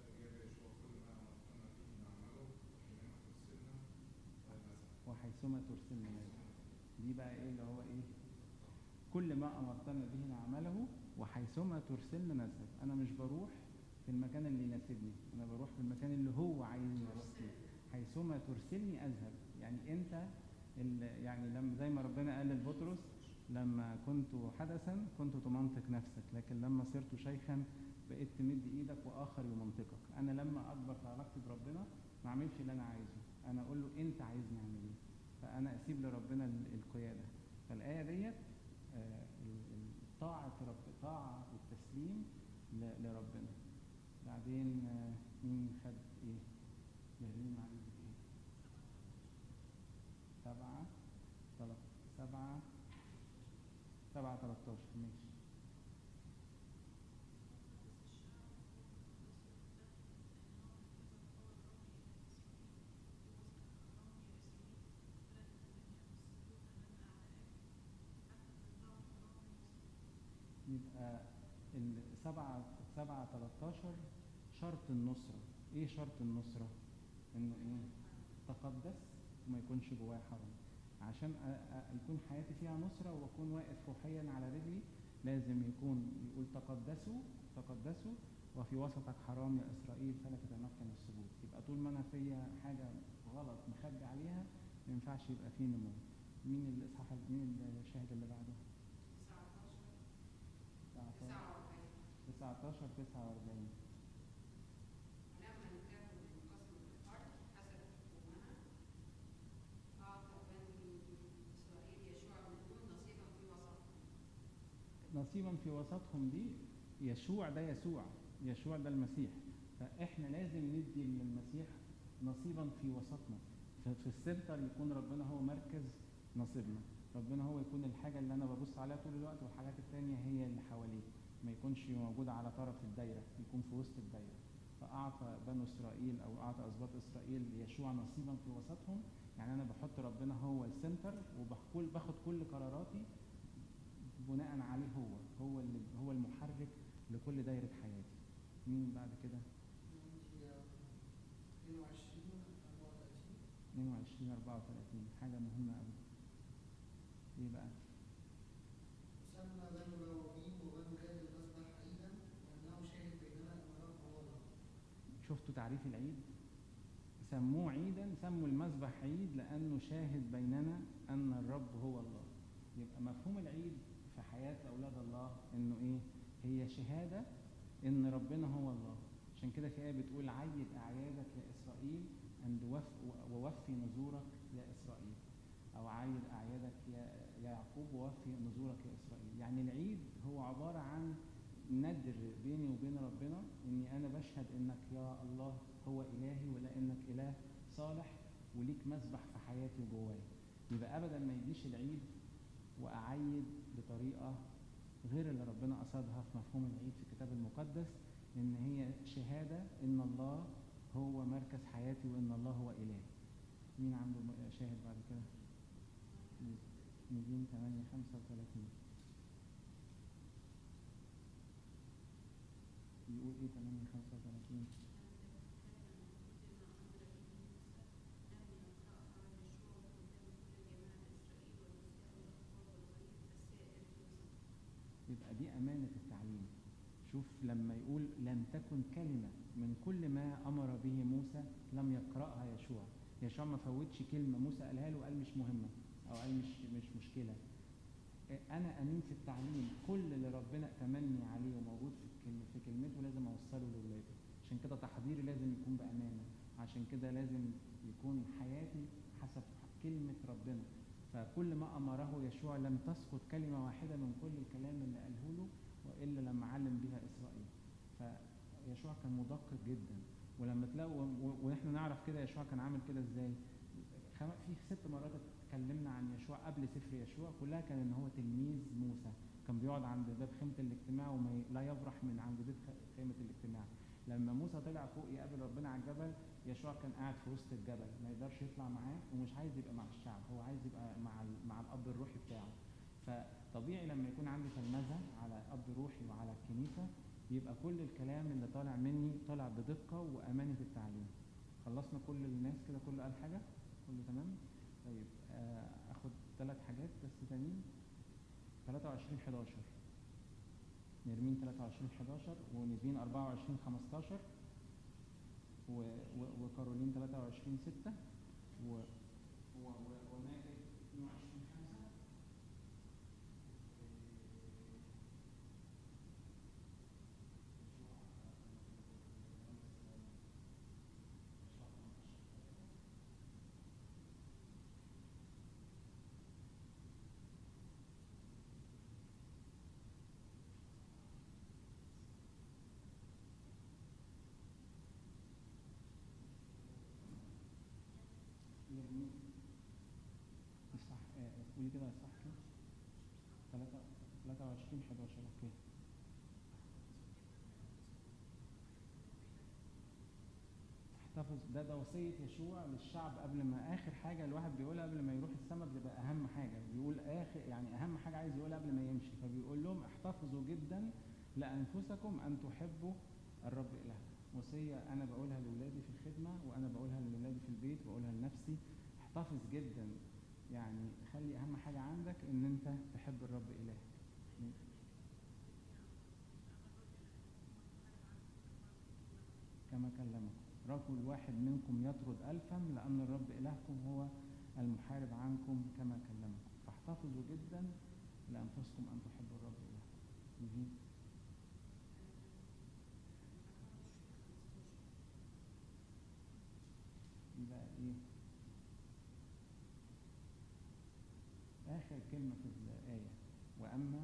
وحيثما ترسلنا ماجد دي بقى ايه اللي هو ايه كل ما امرتنا به نعمله وحيثما ترسلنا نذهب انا مش بروح في المكان اللي يناسبني انا بروح في المكان اللي هو عايزني اروح فيه حيثما ترسلني اذهب يعني انت ال- يعني لما زي ما ربنا قال لبطرس لما كنت حدثا كنت تمنطق نفسك لكن لما صرت شيخا بقيت تمد ايدك واخر يمنطقك انا لما اكبر في علاقتي بربنا ما اعملش اللي انا عايزه انا اقول له انت عايزني اعمل ايه فانا اسيب لربنا ال- القياده فالايه ديت آه، ال- ال- طاعه رب طاعه والتسليم ل- لربنا بعدين آه، مين خد ايه جاهزين مع ايه ايه سبعة تلات سبعة سبعة تلاتاشر ماشي يبقى السبعة سبعة تلاتاشر شرط النصرة ايه شرط النصرة انه ايه تقدس وما يكونش جواه حرام عشان أ- أ- يكون حياتي فيها نصرة واكون واقف روحيا على رجلي لازم يكون يقول تقدسوا تقدسوا وفي وسطك حرام يا اسرائيل فلا تتمكن السجود يبقى طول ما انا فيا حاجة غلط مخبي عليها ما ينفعش يبقى فيه نمو مين الاصحاح مين الشاهد اللي بعده 19 19 49 19 49 ولما انتهوا من قسم الأرض حسب حكمها أعطى بني إسرائيل يشوع بن نون نصيبا في وسطهم نصيبا في وسطهم دي يشوع ده يسوع يشوع ده المسيح فاحنا لازم ندي للمسيح نصيبا في وسطنا ف- في السنتر يكون ربنا هو مركز نصيبنا ربنا هو يكون الحاجة اللي أنا ببص عليها طول الوقت والحاجات التانية هي اللي حواليه ما يكونش موجود على طرف الدايرة يكون في وسط الدايرة فأعطى بنو إسرائيل أو أعطى أسباط إسرائيل يشوع نصيبا في وسطهم يعني أنا بحط ربنا هو السنتر وبقول باخد كل قراراتي بناء عليه هو هو اللي هو المحرك لكل دايرة حياتي مين بعد كده عندي 22 34 22 34 حاجة مهمة قوي ايه بقى سمى بنو راوبين وبنو جاد المذبح عيدا لأنه شاهد بيننا أن الرب هو الله شفتوا تعريف العيد سموه عيدا سموا المذبح عيد لأنه شاهد بيننا أن الرب هو الله يبقى مفهوم العيد في حياة أولاد الله إنه إيه هي شهادة إن ربنا هو الله عشان كده في آية بتقول عيد أعيادك يا إسرائيل أن وف- ووفي نذورك يا إسرائيل أو عيد أعيادك يا يا يعقوب ووفي نذورك يا إسرائيل يعني العيد هو عبارة عن ندر بيني وبين ربنا اني انا بشهد انك يا الله هو الهي ولا انك اله صالح وليك مسبح في حياتي وجوايا يبقى ابدا ما يجيش العيد واعيد بطريقه غير اللي ربنا قصدها في مفهوم العيد في الكتاب المقدس ان هي شهاده ان الله هو مركز حياتي وان الله هو اله مين عنده م- شاهد بعد كده 208 35 يقول ايه 8 35 يبقى دي أمانة التعليم شوف لما يقول لم تكن كلمة من كل ما أمر به موسى لم يقرأها يشوع يشوع ما فوتش كلمة موسى قالها له قال مش مهمة أو قال مش مش مشكلة أنا أمين في التعليم كل اللي ربنا تمني عليه وموجود في الكلمة في كلمته لازم أوصله لأولادي عشان كده تحضيري لازم يكون بأمانة عشان كده لازم يكون حياتي حسب كلمة ربنا فكل ما أمره يشوع لم تسقط كلمة واحدة من كل الكلام اللي قاله له وإلا لما علم بها إسرائيل فيشوع كان مدقق جدا ولما تلاقوا و- ونحن نعرف كده يشوع كان عامل كده ازاي خم... في ست مرات اتكلمنا عن يشوع قبل سفر يشوع كلها كان ان هو تلميذ موسى كان بيقعد عند باب خيمة الاجتماع وما ي... لا يبرح من عند بيت خ- خيمة الاجتماع لما موسى طلع فوق يقابل ربنا على الجبل يشوع كان قاعد في وسط الجبل ما يقدرش يطلع معاه ومش عايز يبقى مع الشعب هو عايز يبقى مع ال... مع الاب الروحي بتاعه فطبيعي لما يكون عندي تلمذة على اب روحي وعلى الكنيسة يبقى كل الكلام اللي طالع مني طالع بدقة وأمانة التعليم خلصنا كل الناس كده كله قال حاجة كله تمام طيب آه، اخد ثلاث حاجات بس تانيين 23 11 نرمين 23 11 ونيفين 24 15 و... و... وكارولين 23 6 و... و... و... وماجد 22 5 يرمين صح آه، قولي كده صح كده 23 11 اوكي احتفظ ده ده وصية يشوع للشعب قبل ما آخر حاجة الواحد بيقولها قبل ما يروح السماء بتبقى أهم حاجة بيقول آخر يعني أهم حاجة عايز يقولها قبل ما يمشي فبيقول لهم احتفظوا جدا لأنفسكم أن تحبوا الرب إلهكم وصية أنا بقولها لأولادي في الخدمة وأنا بقولها لأولادي في البيت بقولها لنفسي احتفظ جدا يعني خلي أهم حاجة عندك إن أنت تحب الرب إلهك كما كلمكم رجل واحد منكم يطرد ألفا لأن الرب إلهكم هو المحارب عنكم كما كلمكم فاحتفظوا جدا لأنفسكم أن تحبوا الرب إلهكم مهم. يبقى إيه آخر كلمة في الآية وأما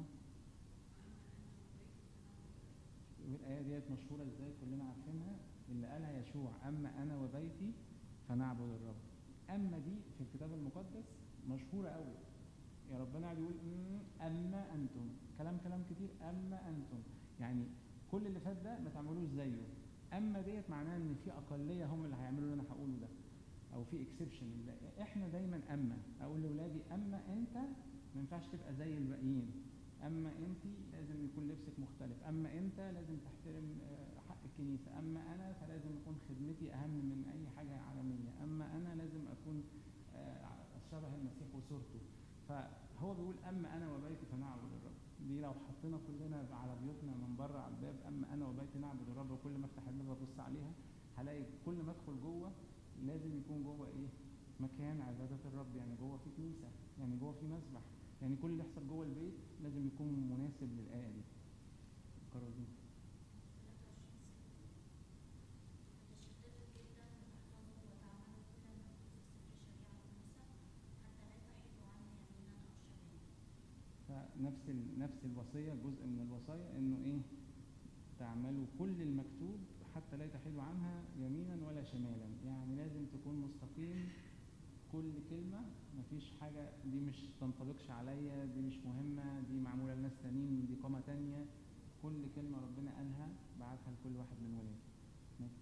والآية ديت مشهورة ازاي كلنا عارفينها اللي قالها يشوع أما أنا وبيتي فنعبد الرب أما دي في الكتاب المقدس مشهورة قوي يا ربنا قاعد يقول "أمم، أما أنتم كلام كلام كتير أما أنتم يعني كل اللي فات ده ما تعملوش زيه أما ديت معناها إن في أقلية هم اللي هيعملوا اللي أنا هقوله ده أو في اكسبشن إحنا دايما أما أقول لأولادي أما أنت ما ينفعش تبقى زي الباقيين اما انت لازم يكون لبسك مختلف اما انت لازم تحترم آه، حق الكنيسه اما انا فلازم يكون خدمتي اهم من اي حاجه عالميه اما انا لازم اكون آه، شبه المسيح وصورته فهو بيقول اما انا وبيتي فنعبد الرب دي لو حطينا كلنا على بيوتنا من بره على الباب اما انا وبيتي نعبد الرب وكل ما افتح الباب ابص عليها هلاقي كل ما ادخل جوه لازم يكون جوه ايه مكان عباده الرب يعني جوه في كنيسه يعني جوه في مسبح يعني كل اللي يحصل جوه البيت لازم يكون مناسب للآية دي كارولين تشددوا جدا وتحفظوا وتعملوا كل ما في سفر شريعة موسى حتى لا تحيدوا عنه يمينا أو شمالا فنفس ال... نفس الوصية جزء من الوصايا انه ايه تعملوا كل المكتوب حتى لا تحيدوا عنها يمينا ولا شمالا يعني لازم تكون مستقيم كل كلمة مفيش حاجة دي مش تنطبقش عليا دي مش مهمة دي معمولة لناس تانيين دي قامة تانية كل كلمة ربنا قالها بعتها لكل واحد من ولاده ماشي.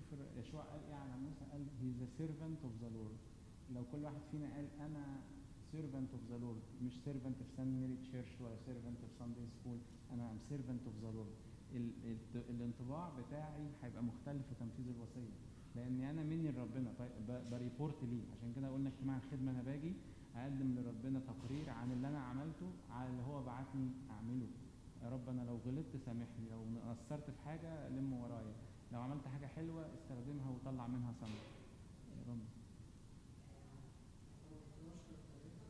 ر- يشوع قال ايه على موسى قال هي ذا سيرفنت اوف ذا لورد لو كل واحد فينا قال انا سيرفنت اوف ذا لورد مش سيرفنت في سان ميري تشيرش ولا سيرفنت في ساندي سكول انا ام سيرفنت اوف ذا لورد الانطباع بتاعي هيبقى مختلف في تنفيذ الوصيه لاني انا مني لربنا طيب ب- بريبورت ليه عشان كده قلنا اجتماع الخدمه انا باجي اقدم لربنا تقرير عن اللي انا عملته على اللي هو بعتني اعمله يا رب انا لو غلطت سامحني لو قصرت في حاجه لم ورايا لو عملت حاجه حلوه استخدمها وطلع منها ثمر يا رب 12 ثلاثة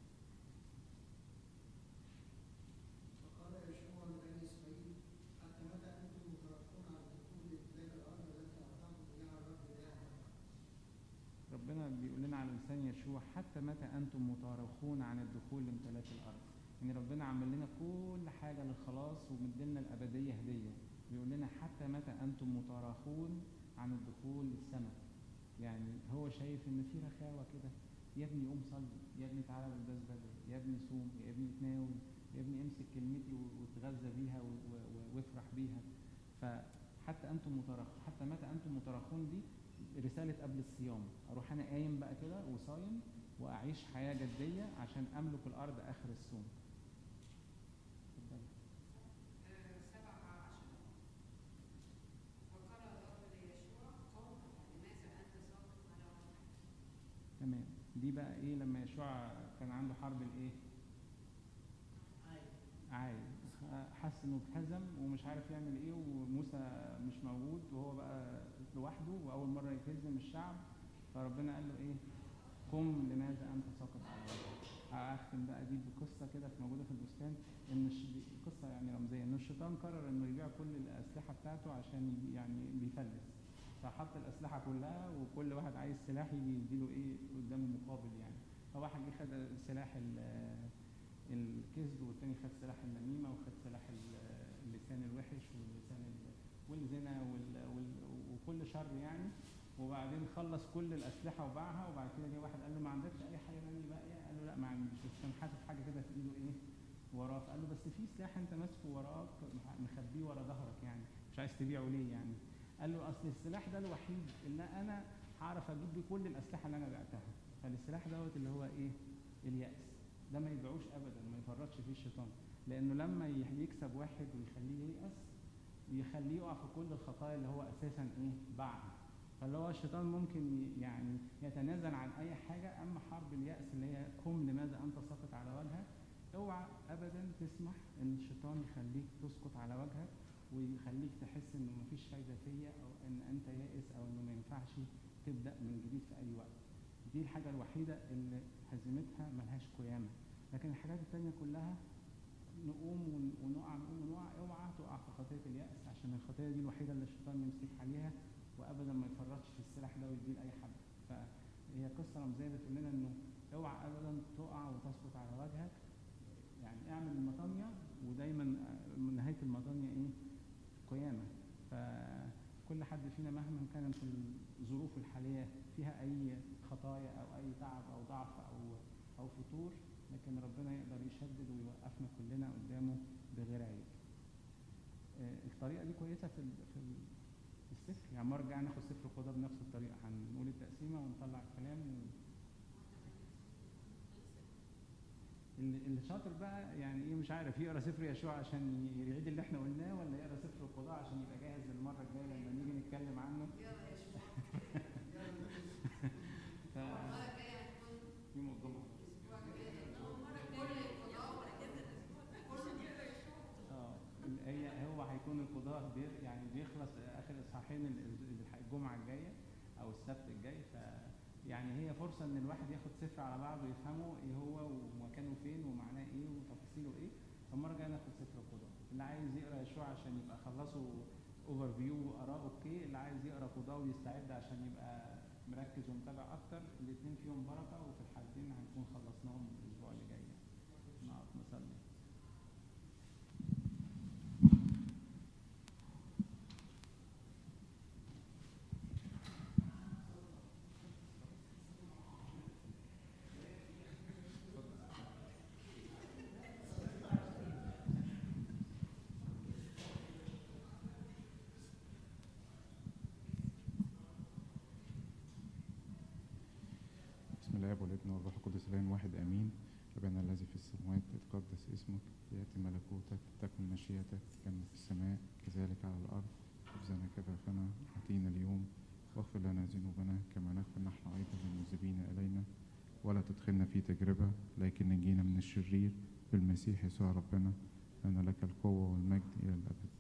فقال يشوع لبني إسرائيل حتى متى أنتم متركون على الدخول لتلك الأرض التي أعطاكم إياها الرب إلهكم ربنا بيقول لنا على لسان يشوع حتى متى انتم متارخون عن الدخول لامتلاك الارض يعني ربنا عمل لنا كل حاجه للخلاص ومدلنا الابديه هديه بيقول لنا حتى متى انتم متارخون عن الدخول للسماء يعني هو شايف ان في رخاوه كده يا ابني قوم صلي يا ابني تعالى بالباس بدري يا ابني صوم يا ابني اتناول يا ابني امسك كلمتي و- وتغذى بيها و- و- و- وافرح بيها فحتى انتم متارخون حتى متى انتم متارخون دي رسالة قبل الصيام أروح أنا قايم بقى كده وصايم وأعيش حياة جدية عشان أملك الأرض آخر الصوم اتفضلي. آه، سبعة عشر وقال الرب ليشوع قم لماذا أنت ساقط على وجهك تمام دي بقى إيه لما يشوع كان عنده حرب الإيه؟ عاي حس إنه اتهزم ومش عارف يعمل إيه وموسى مش موجود وهو بقى لوحده وأول مرة يتهزم الشعب فربنا قال له إيه؟ قم لماذا أنت ساقط على وجهك هختم بقى دي بقصة كده في- موجودة في البستان إن الش... دي قصة يعني رمزية إن الشيطان قرر إنه يبيع كل الأسلحة بتاعته عشان يبي- يعني بيفلس فحط الأسلحة كلها وكل واحد عايز سلاح يجي يديله إيه قدامه مقابل يعني فواحد جه خد سلاح ال- الكذب والتاني خد سلاح النميمة وخد سلاح ال- اللسان الوحش واللسان ال- والزنا وال... وال... وكل شر يعني وبعدين خلص كل الاسلحه وباعها وبعد كده جه واحد قال له ما عندكش اي حاجه تانية باقيه قال له لا ما عنديش بس كان حاطط حاجه كده في ايده ايه وراه قال له بس في سلاح انت ماسكه وراك مح- مخبيه ورا ظهرك يعني مش عايز تبيعه ليه يعني قال له اصل السلاح ده الوحيد اللي انا هعرف اجيب بيه كل الاسلحه اللي انا بعتها فالسلاح دوت اللي هو ايه اليأس ده ما يبيعوش ابدا ما يفرطش فيه الشيطان لانه لما ي- يكسب واحد ويخليه ييأس يخليه يقع في كل الخطايا اللي هو اساسا ايه باعها فاللي هو الشيطان ممكن ي- يعني يتنازل عن اي حاجه اما حرب اليأس اللي هي قم لماذا انت ساقط على وجهك اوعى ابدا تسمح ان الشيطان يخليك تسقط على وجهك ويخليك تحس انه مفيش فايده فيا او ان انت يائس او انه ما ينفعش تبدا من جديد في اي وقت دي الحاجه الوحيده اللي هزيمتها ملهاش قيامه لكن الحاجات التانية كلها نقوم ون- ونقع نقوم ونقع اوعى تقع في خطيه اليأس عشان الخطيه دي الوحيده اللي الشيطان يمسك عليها وابدا ما يفرطش في السلاح ده ويديه لاي حد فهي قصه رمزيه بتقول لنا انه اوعى ابدا تقع وتسقط على وجهك يعني اعمل المطانيه ودايما آه، من نهايه المطانيه ايه؟ قيامه فكل حد فينا مهما كانت الظروف الحاليه فيها اي خطايا او اي تعب او ضعف او او فتور لكن ربنا يقدر يشدد ويوقفنا كلنا قدامه بغير عيب. آه، الطريقه دي كويسه في ال- في ال- في السفر يعني مرة رجعنا ناخد سفر القضاء بنفس الطريقه هنقول التقسيمه ونطلع الكلام و... اللي اللي شاطر بقى يعني ايه مش عارف يقرا سفر يشوع عشان يعيد اللي احنا قلناه ولا يقرا سفر القضاء عشان يبقى جاهز للمره الجايه لما نيجي نتكلم عنه يلا يا شباب ف المرة الجاية هتكون يوم الجمعه الأسبوع الجاي كل القضاء اه هي هو هيكون القضاء بي يعني بيخلص اخر اصحاحين ال- ال- الجمعه الجايه او السبت الجاي ف يعني هي فرصه ان الواحد ياخد سفر على بعضه يفهمه ايه هو ومكانه فين ومعناه ايه وتفاصيله ايه فالمره الجايه ناخد سفر القضاء اللي عايز يقرا يشوع عشان يبقى خلصه اوفر فيو وقراه اوكي اللي عايز يقرا قضاء ويستعد عشان يبقى مركز ومتابع اكتر الاثنين فيهم بركه وفي الحالتين هنكون خلصناهم الاسبوع اللي جاي نقعد نصلي بسم الله والابن والروح القدس الان واحد امين ابانا الذي في السماوات يتقدس اسمك ياتي ملكوتك تكن مشيئتك كما في السماء كذلك على الارض خبزنا كفافنا اعطينا اليوم واغفر لنا ذنوبنا كما نغفر نحن ايضا للمذنبين الينا ولا تدخلنا في تجربه لكن نجينا من الشرير بالمسيح يسوع ربنا لان لك القوه والمجد الى الابد